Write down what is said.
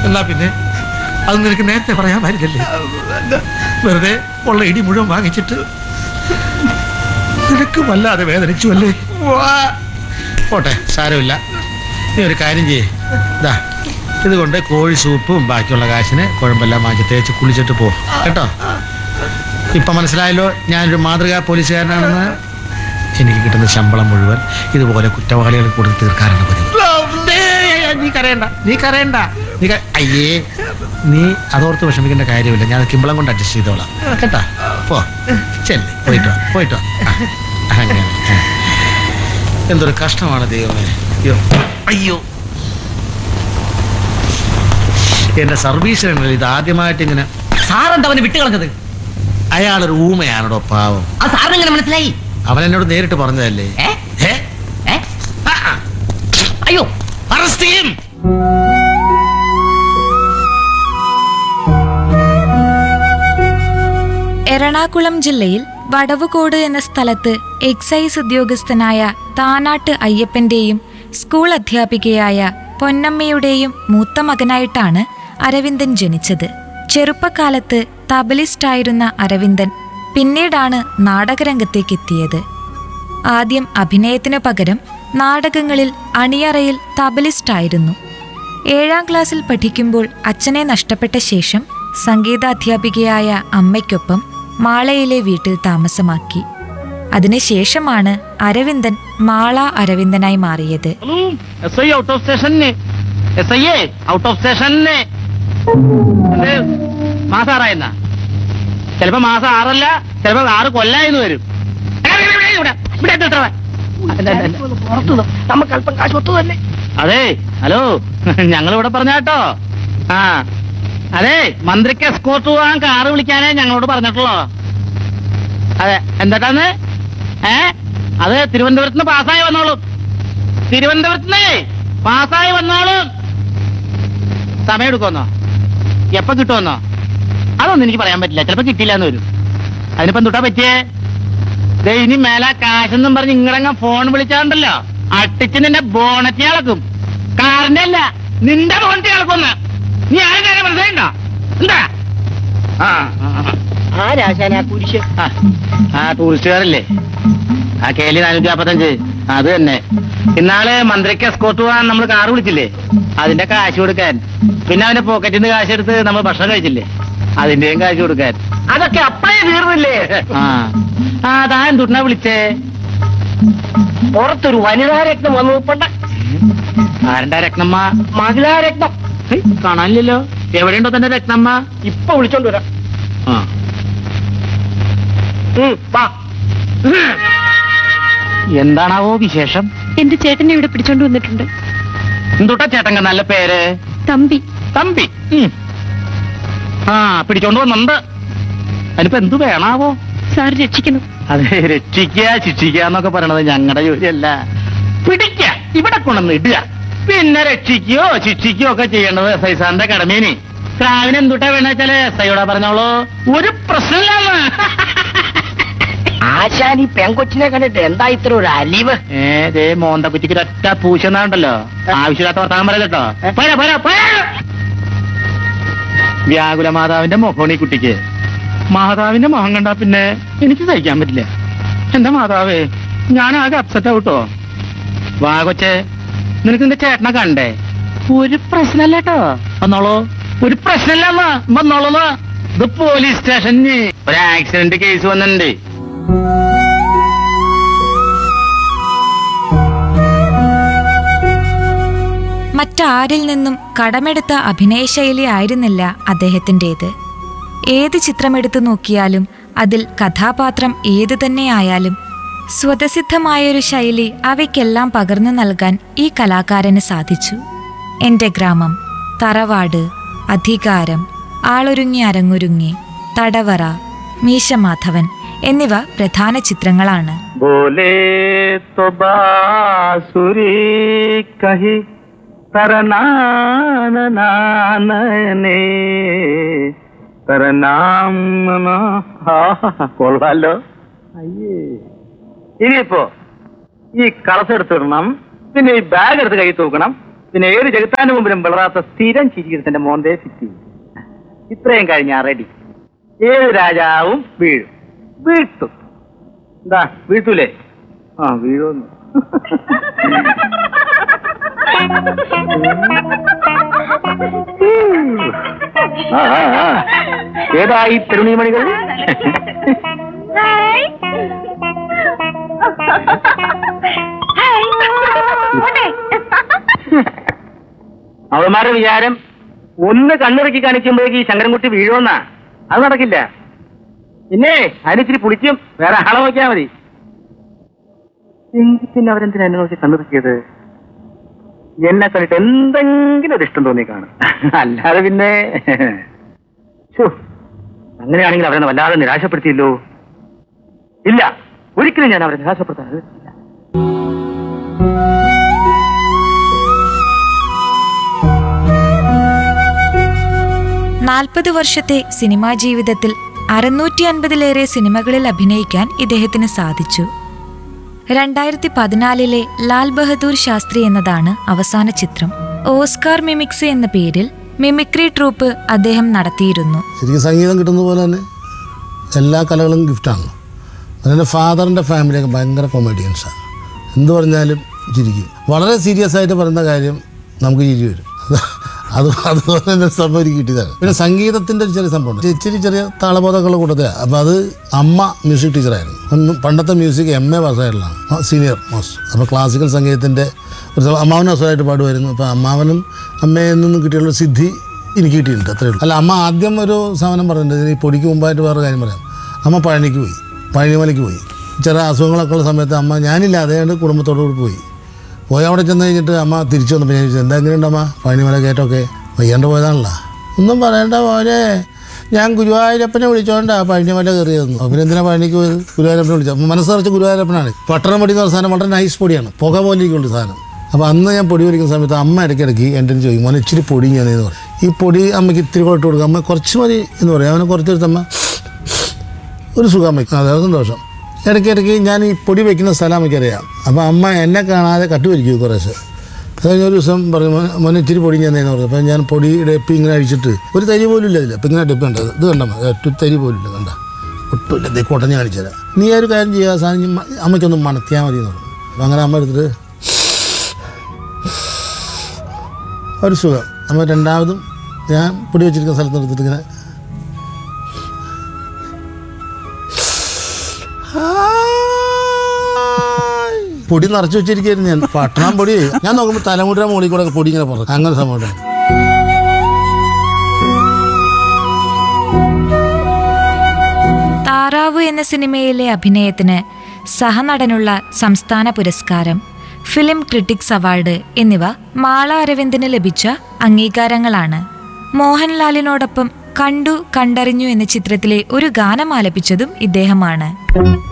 എന്നാ പിന്നെ അത് നിനക്ക് നേരത്തെ പറയാൻ പറ്റില്ലല്ലേ വെറുതെ ഉള്ള ഇടി മുഴുവൻ വാങ്ങിച്ചിട്ട് നിനക്ക് വല്ലാതെ വേദനിച്ചു അല്ലേ പോട്ടെ സാരമില്ല നീ ഒരു കാര്യം ചെയ്യേ ഇതാ ഇതുകൊണ്ട് കോഴി സൂപ്പും ബാക്കിയുള്ള കാശിന് കുഴമ്പെല്ലാം വാങ്ങിച്ച് തേച്ച് കുളിച്ചിട്ട് പോ കേട്ടോ ഇപ്പൊ മനസ്സിലായല്ലോ ഞാനൊരു മാതൃകാ പോലീസുകാരനാണെന്ന് എനിക്ക് കിട്ടുന്ന ശമ്പളം മുഴുവൻ ഇതുപോലെ കുറ്റവാളികൾ കൊടുത്ത് തീർക്കാറാണ് പതിവ് ഏയ്, നീ കരയണ്ട നീ കരയണ്ട നീ ക- അയ്യേ നീ അതോർത്ത് വിഷമിക്കേണ്ട കാര്യമില്ല ഞാൻ കിമ്പളം കൊണ്ട് അഡ്ജസ്റ്റ് ചെയ്തോളാം കേട്ടാ പോ ചെല്ല് പോയിട്ടോ പോയിട്ടോ ആ, അങ്ങനെ ആ. എന്തൊരു കഷ്ടമാണ് ദൈവമേ അയ്യോ അയ്യോ എന്റെ സർവീസിനാണല്ലോ ഇത് ആദ്യമായിട്ട് ഇങ്ങനെ സാറെന്താ അവനെ വിട്ടുകളഞ്ഞത് അയാളൊരു ഊമയാണോ പാവം ആ സാറിന് എങ്ങനെ മനസ്സിലായി അവൻ എന്നോട് നേരിട്ട് പറഞ്ഞതല്ലേ ഏ ഏ? ഏ ആ, ആ. അയ്യോ അറസ്റ്റ് ചെയ്യും എറണാകുളം ജില്ലയിൽ വടവുകോട് എന്ന സ്ഥലത്ത് എക്സൈസ് ഉദ്യോഗസ്ഥനായ താനാട്ട് അയ്യപ്പന്റെയും സ്കൂൾ അധ്യാപികയായ പൊന്നമ്മയുടെയും മൂത്ത മകനായിട്ടാണ് അരവിന്ദൻ ജനിച്ചത് ചെറുപ്പകാലത്ത് തബലിസ്റ്റായിരുന്ന അരവിന്ദൻ പിന്നീടാണ് നാടകരംഗത്തേക്കെത്തിയത് ആദ്യം അഭിനയത്തിനു പകരം നാടകങ്ങളിൽ അണിയറയിൽ തബലിസ്റ്റായിരുന്നു ഏഴാം ക്ലാസ്സിൽ പഠിക്കുമ്പോൾ അച്ഛനെ നഷ്ടപ്പെട്ട ശേഷം സംഗീതാധ്യാപികയായ അമ്മയ്ക്കൊപ്പം മാളയിലെ വീട്ടിൽ താമസമാക്കി അതിനുശേഷമാണ് അരവിന്ദൻ മാള അരവിന്ദനായി മാറിയത് S I out of station S I out of station മാസം ആറായെന്നാ ചിലപ്പോ മാസം ആറല്ല ചിലപ്പോ ആറ് കൊല്ലായെന്ന് വരും ഇവിടെ, ഇവിടെ എത്തി ഇത്രവേ. നമുക്ക് അല്പം കാശ് ഒത്തു തന്നെ അതെ ഹലോ ഞങ്ങൾ ഇവിടെ പറഞ്ഞാട്ടോ ആ അതെ മന്ത്രിക്ക് എസ്കോർട്ട് പോകാൻ കാറ് വിളിക്കാനേ ഞങ്ങളോട് പറഞ്ഞിട്ടുള്ളോ അതെ എന്താട്ടാന്ന് ഏ അത് തിരുവനന്തപുരത്ത് നിന്ന് പാസ്സായി വന്നോളും തിരുവനന്തപുരത്ത് നിന്ന് പാസ്സായി വന്നോളും സമയം എടുക്കുമെന്നോ എപ്പോ കിട്ടുമെന്നോ അതൊന്നും എനിക്ക് പറയാൻ പറ്റില്ല ചിലപ്പോ കിട്ടില്ല എന്ന് വരും അതിനിപ്പോ എന്തുട്ടാ പറ്റിയേ ദേ ഇനി മേല കാശെന്നും പറഞ്ഞ് ഇങ്ങടങ്ങ ഫോൺ വിളിച്ചാണ്ടല്ലോ അട്ടിച്ച് നിന്റെ ബോണറ്റ് ഇളക്കും കാറിന്റെ അല്ല നിന്റെ ബോണറ്റ് ഇളക്കുന്ന നീ ആരും കാര്യം മനസ്സിലായിണ്ടോ എന്താ ആ ആ, ആ. ആരാശാന കുരിശ് ആ, ആ ടൂറിസ്റ്റുകാരല്ലേ ആ കേലി നാനൂറ്റി നാപ്പത്തഞ്ച് അത് തന്നെ ഇന്നാള് മന്ത്രിക്ക് എസ്കോർട്ട് പോകാൻ നമ്മൾ കാറ് വിളിച്ചില്ലേ അതിന്റെ കാശ് കൊടുക്കാൻ പിന്നെ അവന്റെ പോക്കറ്റിൽ നിന്ന് കാശ് എടുത്ത് നമ്മൾ ഭക്ഷണം കഴിച്ചില്ലേ അതിന്റെയും കാശ് കൊടുക്കാൻ അതൊക്കെ അപ്പഴേ തീർന്നില്ലേ ആ ആ താൻ എന്തുട്ടാ വിളിച്ചേ പുറത്തൊരു വനിതാ രത്നം വന്നു ഉൾപ്പെട്ട ആരണ്ടാ രത്നമ്മ മഹിളാ രത്നം ഹേയ്, കാണാനില്ലല്ലോ എവിടെയുണ്ടോ തന്റെ രത്നമ്മ ഇപ്പൊ വിളിച്ചോണ്ട് വരാം ആ ഉം, വാ എന്താണാവോ വിശേഷം എന്റെ ചേട്ടനെ ഇവിടെ പിടിച്ചോണ്ട് വന്നിട്ടുണ്ട് എന്തുട്ടാ ചേട്ടങ്ക നല്ല പേര് തമ്പി തമ്പി ഉം. ആ പിടിച്ചോണ്ട് വന്നുണ്ട് അതിനിപ്പോ എന്തു വേണാവോ സാർ രക്ഷിക്കണം അതെ രക്ഷിക്കുക ശിക്ഷിക്കുക എന്നൊക്കെ പറയണത് ഞങ്ങളുടെ ജോലിയല്ല പിടിക്ക ഇവിടെ കൊണ്ടുവന്ന് ഇടുക പിന്നെ രക്ഷിക്കുകയോ ശിക്ഷിക്കുകയോ ഒക്കെ ചെയ്യേണ്ടത് എസ് ഐ സാറിന്റെ കടമേനി ക്രാവിന് എന്തുട്ടാ വേണ വെച്ചാല് എസ് ഐയോടാ പറഞ്ഞോളൂ ഒരു പ്രശ്നമില്ല ആശാൻ ഈ പെങ്കൊച്ചിനെ കണ്ടിട്ട് എന്താ ഇത്ര ഒരു അലിവ് ഏ ദേ മോന്തക്കുറ്റിക്ക് ഒറ്റ പൂച്ചെന്നാണ്ടല്ലോ ആവശ്യമില്ലാത്ത വർത്താനം പറയല്ലോ പോരാ പോരാ പോരാ വ്യാകുല മാതാവിന്റെ മുഖമാണ് ഈ കുട്ടിക്ക് മാതാവിന്റെ മുഖം കണ്ടാ പിന്നെ എനിക്ക് സഹിക്കാൻ പറ്റില്ല എന്റെ മാതാവേ ഞാൻ ആകെ അപ്സെറ്റ് ആവട്ടോ വാ കൊച്ചെ നിനക്ക് നിന്റെ ചേട്ടനെ കണ്ടേ ഒരു പ്രശ്നമല്ല കേട്ടോ വന്നോളൂ ഒരു പ്രശ്നമല്ല അമ്മ. വന്നോളൂ ഇത് പോലീസ് സ്റ്റേഷനിൽ ഒരു ആക്സിഡന്റ് കേസ് വന്നിട്ടുണ്ട് മറ്റാരിൽ നിന്നും കടമെടുത്ത അഭിനയശൈലി ആയിരുന്നില്ല അദ്ദേഹത്തിൻ്റെത് ഏത് ചിത്രമെടുത്തു നോക്കിയാലും അതിൽ കഥാപാത്രം ഏതു തന്നെയായാലും സ്വതസിദ്ധമായൊരു ശൈലി അവയ്ക്കെല്ലാം പകർന്നു നൽകാൻ ഈ കലാകാരന് സാധിച്ചു എൻ്റെ ഗ്രാമം തറവാട് അധികാരം ആളൊരുങ്ങി അരങ്ങൊരുങ്ങി തടവറ മീശമാധവൻ എന്നിവ പ്രധാന ചിത്രങ്ങളാണ് बोले तो बासुरी कही തരനാനനെ തരനാം കൊള്ളാലോ അയ്യേ ഇനിയിപ്പോ ഈ കളസ് എടുത്തിടണം പിന്നെ ഈ ബാഗ് എടുത്ത് കൈ തൂക്കണം പിന്നെ ഏത് ജഗത്താന്റെ മുമ്പിലും വിളറാത്ത സ്ഥിരം ചിരിക്കുന്നതിന്റെ മോന്തേ ഫിറ്റ് ഇത്രയും കഴിഞ്ഞാ റെഡി ഏത് രാജാവും വീഴും വീഴ്ത്തും എന്താ വീഴ്ത്തൂലേ ആ വീഴുമെന്ന് ആ, ആ, ആ. ഏതായി പെരുണിമണികൾ അവന്മാരുടെ വിചാരം ഒന്ന് കണ്ണിറക്കി കാണിക്കുമ്പോഴേക്ക് ഈ ശങ്കരൻകുട്ടി വീഴുമെന്നാ അത് നടക്കില്ല പിന്നെ അതിനിച്ചിരി പുളിക്കും വേറെ ആളെ നോക്കിയാ മതി എങ്കിൽ പിന്നെ അവരെന്തിനാ എന്നെ നോക്കി കണ്ണിറക്കിയത് എന്നെ കണ്ടിട്ട് എന്തെങ്കിലും ഒരു ഇഷ്ടം തോന്നി കാണും അല്ലാതെ പിന്നെ ശ്ശോ, അങ്ങനെയാണെങ്കിൽ അവരെ വല്ലാതെ നിരാശപ്പെടുത്തിയല്ലോ ഇല്ല ഒരിക്കലും ഞാൻ അവരെ നിരാശപ്പെടുത്താൻ അനുവദിക്കില്ല. നാൽപ്പത് വർഷത്തെ സിനിമാ ജീവിതത്തിൽ അറുന്നൂറ്റി അൻപതിലേറെ സിനിമകളിൽ അഭിനയിക്കാൻ ഇദ്ദേഹത്തിന് സാധിച്ചു രണ്ടായിരത്തി പതിനാലിലെ ലാൽ ബഹദൂർ ശാസ്ത്രി എന്നതാണ് അവസാന ചിത്രം ഓസ്കാർ മിമിക്സ് എന്ന പേരിൽ മിമിക്രി ട്രൂപ്പ് അദ്ദേഹം നടത്തിയിരുന്നു ശരിക്കും സംഗീതം കിട്ടുന്ന പോലെ തന്നെ എല്ലാ കലകളും ഗിഫ്റ്റാണ് അതിൻ്റെ ഫാദറിൻ്റെ ഫാമിലിയൊക്കെ ഭയങ്കര കൊമേഡിയൻസാണ് എന്ത് പറഞ്ഞാലും ചിരിക്കും വളരെ സീരിയസ് ആയിട്ട് പറയുന്ന കാര്യം നമുക്ക് ചിരി വരും അത് അതുപോലെ തന്നെ സംഭവം എനിക്ക് കിട്ടിയതാണ് പിന്നെ സംഗീതത്തിൻ്റെ ഒരു ചെറിയ സംഭവമുണ്ട് ഇച്ചിരി ചെറിയ താളബോധമൊക്കെയുള്ള കൂട്ടത്തിലാണ് അപ്പോൾ അത് അമ്മ മ്യൂസിക് ടീച്ചറായിരുന്നു അന്ന് പണ്ടത്തെ മ്യൂസിക് എം എ പാസ്സായിട്ടുള്ളതാണ് സീനിയർ മോസ്റ്റ് അപ്പോൾ ക്ലാസിക്കൽ സംഗീതത്തിൻ്റെ ഒരു സമയം അമ്മാവനും അസുഖമായിട്ട് പാടുമായിരുന്നു അപ്പോൾ അമ്മാവനും അമ്മയിൽ നിന്നും കിട്ടിയുള്ള സിദ്ധി എനിക്ക് കിട്ടിയിട്ടുണ്ട് അത്രേ ഉള്ളൂ അല്ല അമ്മ ആദ്യം ഒരു സാധനം പറഞ്ഞിട്ടുണ്ട് ഈ പൊടിക്ക് മുമ്പായിട്ട് വേറെ കാര്യം പറയാം അമ്മ പഴനിക്ക് പോയി പഴനിമലയ്ക്ക് പോയി ചെറിയ അസുഖങ്ങളൊക്കെ ഉള്ള സമയത്ത് അമ്മ ഞാനില്ല അതേണ്ട് കുടുംബത്തോടു കൂടി പോയി പോയി അവിടെ ചെന്ന് കഴിഞ്ഞിട്ട് അമ്മ തിരിച്ചു വന്നപ്പോൾ ഞാൻ ചോദിച്ചു എന്താ എങ്ങനെയുണ്ട് അമ്മ പഴനിമല കയറ്റമൊക്കെ വയ്യാണ്ട് പോയതാണല്ലോ ഒന്നും പറയണ്ട പോലെ ഞാൻ ഗുരുവായൂരപ്പനെ വിളിച്ചോണ്ടാ പഴനിമല കയറിയതെന്ന് അപ്പം എന്തിനാ പഴനിക്ക് പോയത് ഗുരുവായൂരപ്പനെ വിളിച്ചു അപ്പം മനസ്സറിച്ച് ഗുരുവായൂരപ്പനാണ് പട്ടണം പൊടി എന്ന് പറഞ്ഞ സാധനം വളരെ നൈസ് പൊടിയാണ് പുക പോലെയൊക്കെയുള്ള സാധനം അപ്പോൾ അന്ന് ഞാൻ പൊടി വലിക്കുന്ന സമയത്ത് അമ്മ ഇടയ്ക്കിടയ്ക്ക് എൻ്റെ അടുത്ത് ചോദിക്കും മോനെ ഇച്ചിരി പൊടി ഞാനെന്ന് പറയും ഈ പൊടി അമ്മയ്ക്ക് ഇത്തിരി കൊട്ട് കൊടുക്കും അമ്മ കുറച്ച് മതി എന്ന് പറയും അവനെ കുറച്ചെടുത്ത് അമ്മ ഒരു സുഖം വയ്ക്കും അതെ സന്തോഷം ഇടയ്ക്ക് ഇടയ്ക്ക് ഞാൻ ഈ പൊടി വയ്ക്കുന്ന സ്ഥലം എനിക്കറിയാം അപ്പോൾ അമ്മ എന്നെ കാണാതെ കട്ടുപിടിക്കും കുറേശ്ശെ അത് കഴിഞ്ഞ ഒരു ദിവസം പറഞ്ഞു "മോനെ- മോനെ ഇച്ചിരി പൊടി ഞാൻ എന്ന് പറഞ്ഞു അപ്പോൾ ഞാൻ പൊടി ഡെപ്പി ഇങ്ങനെ അഴിച്ചിട്ട് ഒരു തരി പോലും ഇല്ല ഇതില്ല അപ്പം ഇങ്ങനെ ഡെപ്പി ഉണ്ട് ഇത് കണ്ട ഒറ്റ തരി പോലും ഇല്ല കണ്ട ഒട്ടുമില്ല ദേ കോട്ടഞ്ഞ് കാണിച്ചു തരാം നീ ആ ഒരു കാര്യം ചെയ്യുക സാധനം ഇനി മ- അമ്മയ്ക്കൊന്ന് മണത്തിയാൽ മതി എന്ന് പറഞ്ഞു അപ്പം അങ്ങനെ അമ്മ എടുത്തിട്ട് ഒരു സുഖം അമ്മ രണ്ടാമതും ഞാൻ പൊടി വെച്ചിരിക്കുന്ന സ്ഥലത്ത് എടുത്തിട്ട് ഇങ്ങനെ പൊടി നിറച്ചു വെച്ചിരിക്കുന്നു ഞാൻ പട്ടണം പൊടി ഞാൻ നോക്കുമ്പോൾ തലമുടിയുടെ മുകളിൽ കൂടെ ഒക്കെ പൊടി ഇങ്ങനെ പുറത്ത് അങ്ങനെ സംഭവം ഉണ്ടായി. താറാവ് എന്ന സിനിമയിലെ അഭിനയത്തിന് സഹനടനുള്ള സംസ്ഥാന പുരസ്കാരം ഫിലിം ക്രിട്ടിക്സ് അവാർഡ് എന്നിവ മാള അരവിന്ദന് ലഭിച്ച അംഗീകാരങ്ങളാണ് മോഹൻലാലിനോടൊപ്പം കണ്ടു കണ്ടറിഞ്ഞു എന്ന ചിത്രത്തിലെ ഒരു ഗാനം ആലപിച്ചതും ഇദ്ദേഹമാണ്